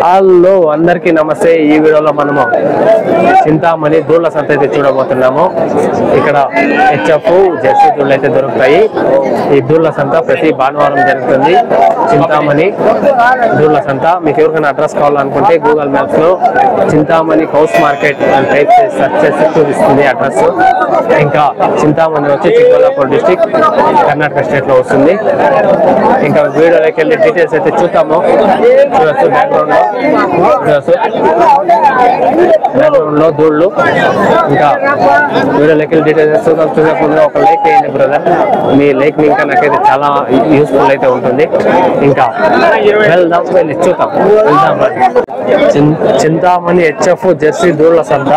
Hello అందరికీ నమస్తే ఈ వీడియోలో మనము చింతామణి దూళ్ళ సంత అయితే చూడబోతున్నాము ఇక్కడ హెచ్ఎఫ్ జెర్సీ దూళ్ళు అయితే దొరుకుతాయి ఈ దూళ్ళ సంత ప్రతి భానువారం జరుగుతుంది చింతామణి దూళ్ళ సంత మీకు ఎవరికైనా అడ్రస్ కావాలనుకుంటే గూగుల్ మ్యాప్స్ లో చింతామణి హౌస్ మార్కెట్ అని టైప్ చేసి సెర్చ్ చేసి చూపిస్తుంది అడ్రస్ ఇంకా చింతామణి వచ్చి చిక్కబళ్ళాపూర్ డిస్టిక్ కర్ణాటక స్టేట్ లో వస్తుంది ఇంకా వీడియోలోకి వెళ్ళి డీటెయిల్స్ అయితే చూద్దాము చూడొచ్చు బ్యాక్గ్రౌండ్ లో చూడొచ్చు బ్యాక్గ్రౌండ్ లో దూళ్ళు ఇంకా వీడియోలోకి వెళ్ళి డీటెయిల్స్ చూద్దాం చూసే ముందు ఒక లైక్ వేయండి బ్రదర్ మీ లైక్ ఇంకా నాకైతే చాలా యూస్ఫుల్ అయితే ఉంటుంది ఇంకా వెళ్దాం వెళ్ళి చూద్దాం వెళ్దాం రండి. చిన్- చింతామణి హెచ్ఎఫ్ జెర్సీ దూళ్ళ సంత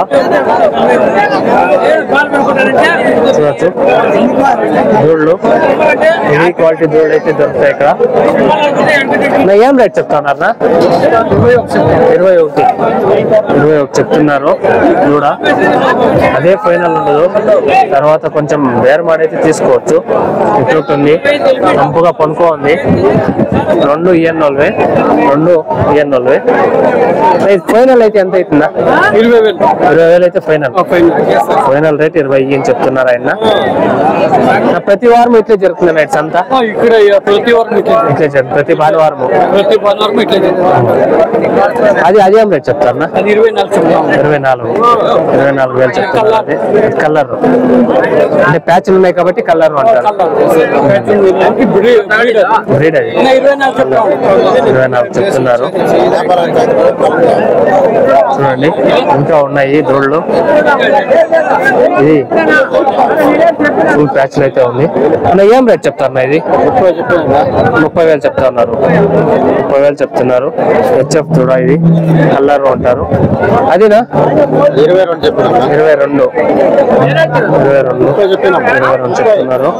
చూడొచ్చు దూళ్ళు హెవీ క్వాలిటీ దూళ్ళు అయితే దొరుకుతాయి ఇక్కడ నా ఏం రేట్ చెప్తున్నారు ఇరవై ఒకటి ఇరవై ఒకటి చెప్తున్నారు దూడ అదే ఫైనల్ ఉండదు తర్వాత కొంచెం బేరమాడైతే తీసుకోవచ్చు ఇట్లుంటుంది కంపుగా పనుకో ఉంది రెండు ఇయన్నోల్వే రెండు ఇయన్నోల్వే ఫైనల్ అయితే ఎంత అవుతుందా ఇరవై వేలు ఇరవై వేలు అయితే ఫైనల్ ఫైనల్ ఫైనల్ రేట్ ఇరవై అని చెప్తున్నారు ఆయన నా ప్రతి వారం ఇట్లే జరుగుతుంది నైట్ అంతా ఇక్కడ ప్రతి వారం ఇట్లా చేయాలి. ఇట్లే జరుగుతుంది ప్రతి భానువారము ప్రతి వారం ఇట్లా చేయాలి. అది అదేం రేట్ చెప్తారన్నా అది ఇరవై నాలుగు చెప్తాం ఇరవై నాలుగు ఇరవై నాలుగు వేలు చెప్తున్నారు అది కలర్ అంటే ప్యాచ్లు ఉన్నాయి కాబట్టి కలర్ అంటారు బ్రీడ్ అది ఇరవై నాలుగు చెప్తాం ఇరవై నాలుగు చెప్తున్నారు చూడండి ఇంకా ఉన్నాయి దోళ్ళు ఇది ఫుల్ ప్యాచ్లు అయితే ఉంది అన్న ఏం రేట్ చెప్తారన్నా ఇది ముప్పై చెప్పాను ముప్పై వేలు చెప్తున్నారు ముప్పై వేలు చెప్తున్నారు హెచ్ఎఫ్ చూడ ఇది కలర్ అంటారు అదినా ఇరవై రెండు చెప్పాను ఇరవై రెండు ఇరవై రెండు ముప్పై చెప్పినా ఇరవై రెండు చెప్తున్నారు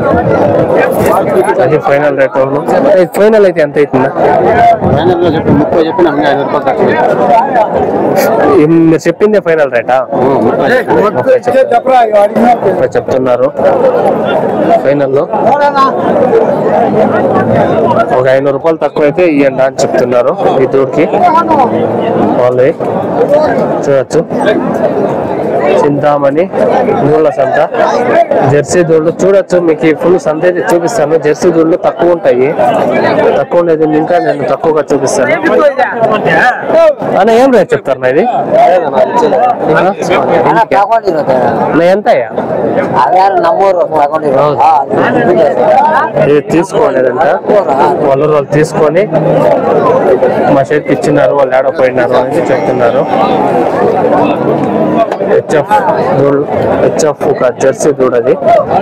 అది ఫైనల్ రేట్ ఫైనల్ అయితే ఎంత అవుతుందా ఫైనల్ లో చెప్పి ముప్పై చెప్పిన ఐదు రూపాయలు తక్కువ ఈ మీరు చెప్పిందే ఫైనల్ రేటా ముప్పై చెప్- ముప్పై చెప్తున్నారు ఫైనల్ లో ఒక ఐనూరు రూపాయలు తక్కువ అయితే ఇవ్వండి అని చెప్తున్నారు ఈ దూడికి వాళ్ళు చూడొచ్చు చింతామణి దూళ్ళ సంత జెర్సీ దూళ్ళు చూడొచ్చు మీకు ఈ ఫుల్ సంత అయితే చూపిస్తాను జెర్సీ దూళ్ళు తక్కువ ఉంటాయి తక్కువ ఉండేది ఇంకా నేను తక్కువగా చూపిస్తాను అన్న ఏం రేట్ చెప్తారు నా ఇది ಅಣ್ಣ ತಗೊಂಡಿರೋದು నా ఎంత అయ్యా ಅದ್ಯಾರು ನಮ್ಮೂರು ತಗೊಂಡಿರೋದು ಹಾ, ಅದು ఇది తీసుకోలేదంట వాళ్ళు వాళ్ళు తీసుకొని మా చేతికి ఇచ్చినారు వాళ్ళు ఏడపోయినారు అని చెప్తున్నారు హెచ్ఎఫ్ దూడు హెచ్ఎఫ్ ఒక జెర్సీ దూడ అది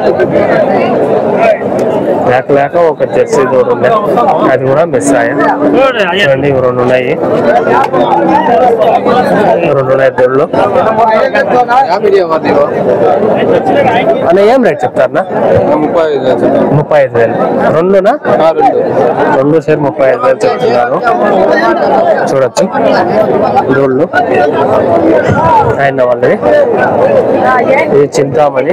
లేక లేక ఒక జెర్సీ దూడ ఉంది అది కూడా మిస్ అయ్యా చూడండి ఇవి రెండు ఉన్నాయి రెండు ఉన్నాయి దూడలు అన్న ఏం రేట్ చెప్తారన్నా ముప్పై ఐదు వేలు చెప్పాను. ముప్పై ఐదు వేలు రెండునా ఆ, రెండు రెండు సేర్ ముప్పై ఐదు వేలు చెప్తున్నారు చూడొచ్చు దూళ్ళు ఆయన వాళ్ళది ఇది చింతామణి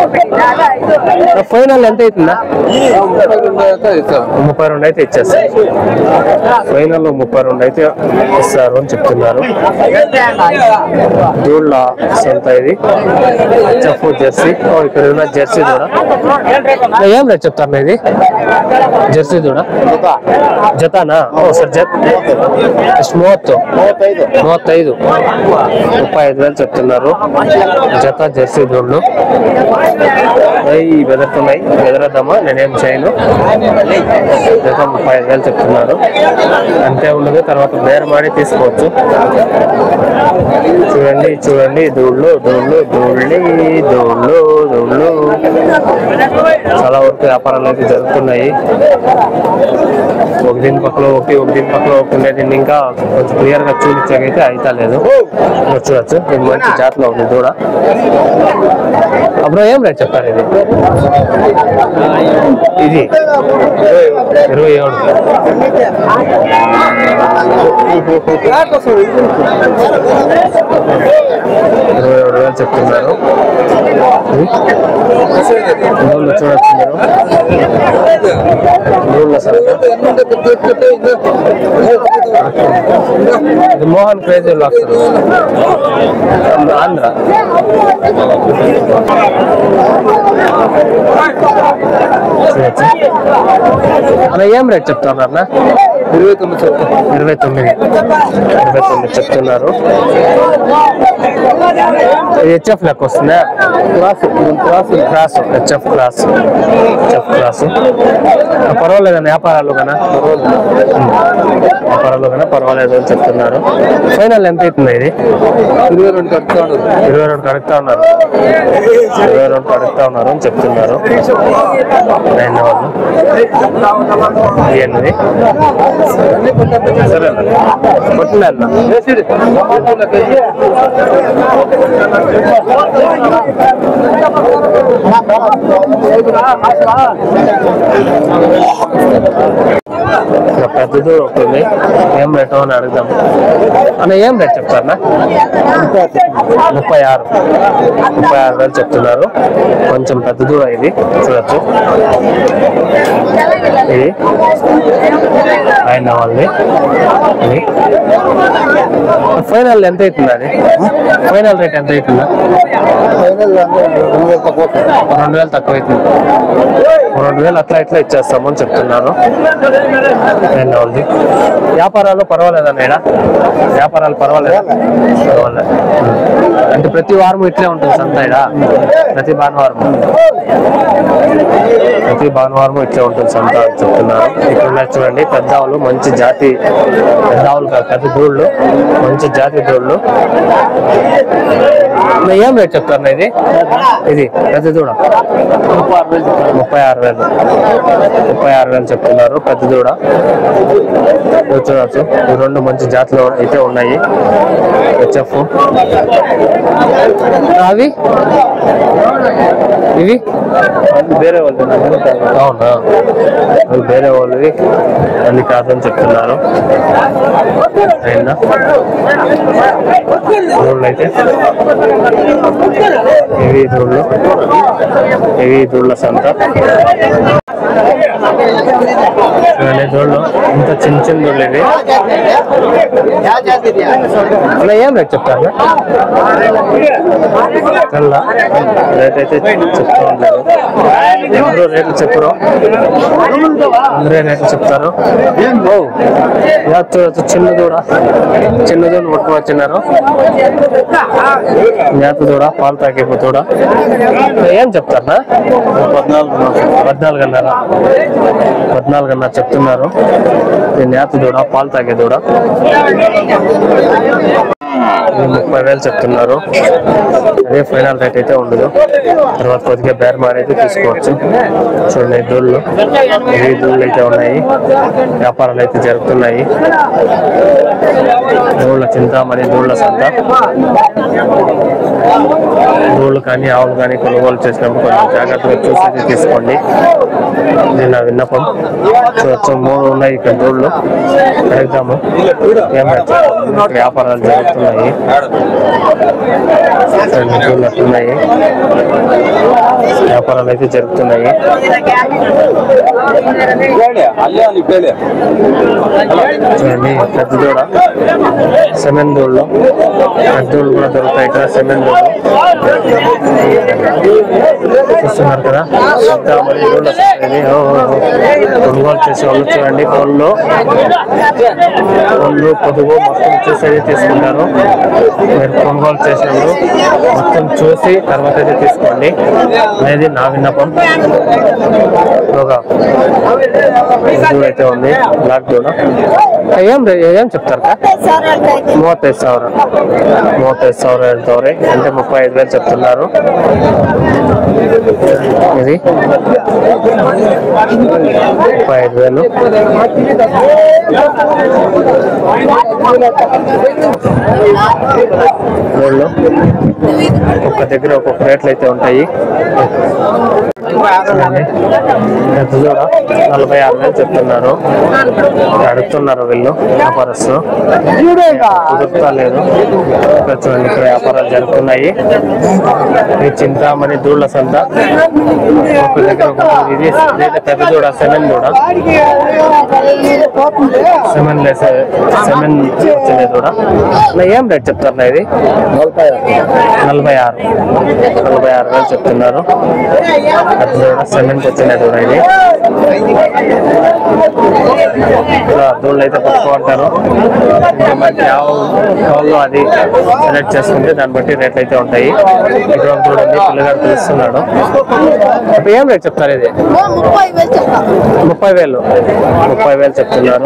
ఫైనల్ ఎంత అవుతుందా ముప్పై రెండు అయితే ఇస్తాను ముప్పై రెండు అయితే ఇచ్చేస్తారు ఫైనల్ ముప్పై రెండు అయితే ఇస్తారు అని చెప్తున్నారు దూళ్ళ సంత ఇది చెప్పు జెర్సీ ఓ ఇక్కడ ఉన్న జెర్సీ దూడ ఏం రేట్ చెప్తారు ఇది జెర్సీ దూడ జతానా ఓ సರ್ జತ್ ಎಷ್ಟು ಮೂವತ್ತು ಮೂವತ್ತೈದು ಮುప్పై ఐదు వేలు చెప్తున్నారు జత జెర్సీ దూళ్ళు అవి బెదరుతున్నాయి బెదరద్దామా నేనేం చేయను జత ముప్పై ఐదు వేలు చెప్తున్నారు అంతే ఉండదు తర్వాత బేరమాడి తీసుకోవచ్చు చూడండి చూడండి దూళ్ళు దూళ్ళు దూళ్ళి దూళ్ళు దూళ్ళు చాలా వరకు వ్యాపారాలు అయితే జరుగుతున్నాయి ఒక దీని పక్కలో ఒకటి ఒక దీని పక్కలో ఒకటి ఉండే దీన్ని ఇంకా కొంచెం క్లియర్ గా చూపించకైతే అయితే లేదు ఇక్కడ చూడొచ్చు ఇది మంచి జాతిలో ఉంది దూడ అప్పుడు ఏం రేట్ చెప్తారు ఇది ఇది ఇరవై ఏడు ఇరవై ఏడు వేలు చెప్తున్నారు నూళ్ళు చూడొచ్చు మీరు నూళ్ళ సరదా ఇది మోహన్ క్రేజీ బ్లాక్స్ ఆంధ్ర చూడొచ్చు. అన్న ఏం రేట్ చెప్తున్నారు అన్న ఇరవై తొమ్మిది చెప్తా ఇరవై తొమ్మిది ఇరవై తొమ్మిది చెప్తున్నారు హెచ్ఎఫ్ లెక్క వస్తుందా cross cross class HF class HF class పర్వాలేదన్న వ్యాపారాలు కన్నా వ్యాపారాలు కన్నా పర్వాలేదు అని చెప్తున్నారు ఫైనల్ ఎంత అవుతుంది ఇది ఇరవై రెండు కడుతా ఉన్నారు ఇరవై రెండు కడుగుతా ఉన్నారు ఇరవై రెండు కడుగుతా ఉన్నారు అని చెప్తున్నారు ఆయన వాళ్ళు ఎనిమిది సరే అన్న కొట్టిన అన్న ఇంకా పెద్దది ఒకటి ఉంది ఏం రేట్ అని అడుగుదాం అన్న ఏం రేట్ చెప్తారన్నా ముప్పై ఆరు ముప్పై ఆరు వేలు చెప్తున్నారు కొంచెం పెద్ద దూడ ఇది చూడొచ్చు ఇది ఆయన వాళ్ళది ఇది ఫైనల్ ఎంత అవుతుంది అది ఫైనల్ రేట్ ఎంత అవుతుందా ఫైనల్ రెండు వేల తక్కువ రెండు వేలు తక్కువ అవుతుంది రెండు వేలు అట్లా ఇట్లా ఇచ్చేస్తామని చెప్తున్నారు ఆయన వాళ్ళది వ్యాపారాలు పర్వాలేదా నేడా వ్యాపారాలు పర్వాలేదా పర్వాలేదు అంటే ప్రతి వారం ఇట్లే ఉంటుంది సంత ఈడ ప్రతి భానువారం ప్రతి భానువారం ఇట్లే ఉంటుంది సంత అని చెప్తున్నారు ఇక్కడ ఉన్నాయి చూడండి పెద్ద ఆవులు మంచి జాతి పెద్ద ఆవులు కాదు పెద్ద దూళ్ళు మంచి జాతి దూళ్ళు నా ఏం రేట్ చెప్తారు ఇది ఇది పెద్ద దూడ ముప్పై ఆరు వేలు ముప్పై ఆరు వేలు చెప్తున్నారు పెద్ద దూడ ఇది చూడొచ్చు ఈ రెండు మంచి జాతులు అయితే ఉన్నాయి హెచ్ఎఫ్ అవి ఇవి వేరే వాళ్ళు అవునా అవి వేరే వాళ్ళవి అది కాదని చెప్తున్నారు అయినా దూళ్ళు అయితే ఇవి దూళ్ళు ఇవి దూళ్ళ సంత చూడండి దూళ్ళు ఇంత చిన్న చిన్న దూళ్ళు ఇవి అలా ఏం రేట్ చెప్తారు తెల్ల రేట్ అయితే చెప్తా ఉన్నారు ఎవరు రేట్లు చెప్పరు అందరే రేట్లు చెప్తారు ఓ యా చూడొచ్చు చిన్న దూడ చిన్న దూడ పట్టుకొచ్చినారు మేత దూడ పాలు తాకే దూడ ఏం చెప్తారా పద్నాలుగు పద్నాలుగు అన్నారా పద్నాలుగు అన్నారు చెప్తున్నారు ఇది నేత దూడ పాలు తాగే దూడ ఇది ముప్పై వేలు చెప్తున్నారు అదే ఫైనల్ రేట్ అయితే ఉండదు తర్వాత కొద్దిగా బేరం అనేది తీసుకోవచ్చు చూడండి ఈ దూళ్ళు ఇవి దూళ్ళు అయితే ఉన్నాయి వ్యాపారాలు అయితే జరుగుతున్నాయి దూళ్ళ చింతామణి దూళ్ళ సంత దూళ్ళు కానీ ఆవులు కానీ కొనుగోలు చేసినప్పుడు కొంచెం జాగ్రత్తగా చూసి అయితే తీసుకోండి ఇది నా విన్నపం చూడొచ్చు మూడు ఉన్నాయి ఇక్కడ దూళ్ళు అడుగుదాము ఏం రేట్? వ్యాపారాలు జరుగుతున్నాయి రెండు దూళ్ళు అట్లున్నాయి వ్యాపారాలు అయితే జరుగుతున్నాయి చూడండి పెద్ద దూడ సెమెన్ దూళ్ళు పెద్ద దూళ్ళు కూడా దొరుకుతాయి ఇక్కడ సెమెన్ దూళ్ళు చూస్తున్నారు కదా చింతామణి దూళ్ళ సంత ఇది. ఓ, ఓ, ఓ. కొనుగోలు చేసే వాళ్ళు చూడండి పళ్ళు పళ్ళు పొదుగు మొత్తం చూసి అయితే తీసుకుంటారు మీరు కొనుగోలు చేసినప్పుడు మొత్తం చూసి తర్వాత అయితే తీసుకోండి అనేది నా విన్నపం ఒక దూడ అయితే ఉంది బ్లాక్ దూడ ఏం రే- ఏం చెప్తారు కా? ಮೂವತ್ತೈದು ಸಾವಿರ ಮೂವತ್ತೈದು ಸಾವಿರ ಹೇಳ್ತವ್ರೆ అంటే ముప్పై ఐదు వేలు చెప్తున్నారు ఇది ముప్పై ఐదు వేలు వీళ్ళు ఒక్క దగ్గర ఒక్కొక్క రేట్లు అయితే ఉంటాయి చూడండి. పెద్ద దూడ నలభై ఆరు వేలు చెప్తున్నారు అడుగుతున్నారు వీళ్ళు వ్యాపారస్తులు కుదురుతా లేదు ఇక్కడ చూడండి ఇక్కడ వ్యాపారాలు జరుగుతున్నాయి ఈ చింతామణి దూళ్ళ సంత ఒక దగ్గర ఒక ఇది ఇదైతే పెద్ద దూడ సెమెన్ దూడ సెమెన్ లేసే సెమెన్ వచ్చింది దూడ నా ఏం రేట్ చెప్తారు నా ఇది నలభై నలభై ఆరు నలభై ఆరు వేలు చెప్తున్నారు అది కూడా సెవెంత్ వచ్చిన దూడ ఇది ఇలా దూడలు అయితే పట్టుకుంటారు ఇంకా మనకి ఆవు ఆవులు అది సెలెక్ట్ చేసుకుంటే దాన్ని బట్టి రేట్లు అయితే ఉంటాయి ఇక్కడ ఒక దూడ ఉంది పిల్లగాడు పిలుస్తున్నాడు ఇప్పుడు ఏం రేట్ చెప్తారు ఇది ముప్పై వేలు చెప్తా ముప్పై వేలు ముప్పై వేలు చెప్తున్నారు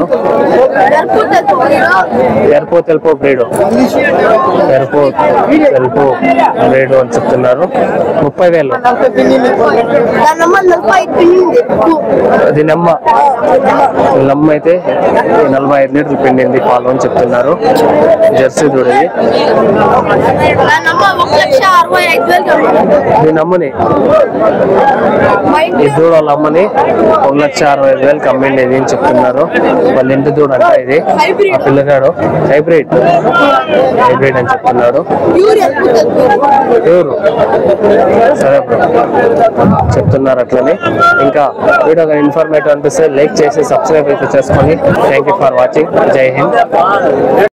ఎరుపు తెలుపు బ్రీడు ఎరుపు తెలుపు బ్రీడు అని చెప్తున్నారు ముప్పై వేలు దానమ్మ నలభై పిండింది అది నమ్మ నమ్మ అయితే నలభై ఐదు లీటర్లు పిండింది పాలు అని చెప్తున్నారు జెర్సీ దూడది దానమ్మ ఒక లక్ష అరవై ఐదు వేలు ఇది నమ్మని ఈ దూడ వాళ్ళ అమ్మని ఒక లక్ష అరవై ఐదు వేలకు అమ్మింది ఇది అని చెప్తున్నారు వాళ్ళ ఇంటి దూడ అంట ఇది ఆ పిల్లగాడు హైబ్రిడ్ హైబ్రిడ్ అని చెప్తున్నాడు యూరియా ఎవరు సరే బ్రో చెప్తున్నారు అట్లని ఇంకా వీడియో ఇన్ఫర్మేటివ్ అనిపిస్తే లైక్ చేసి సబ్స్క్రైబ్ అయితే చేసుకొని థ్యాంక్ యూ ఫర్ వాచింగ్ జై హింద్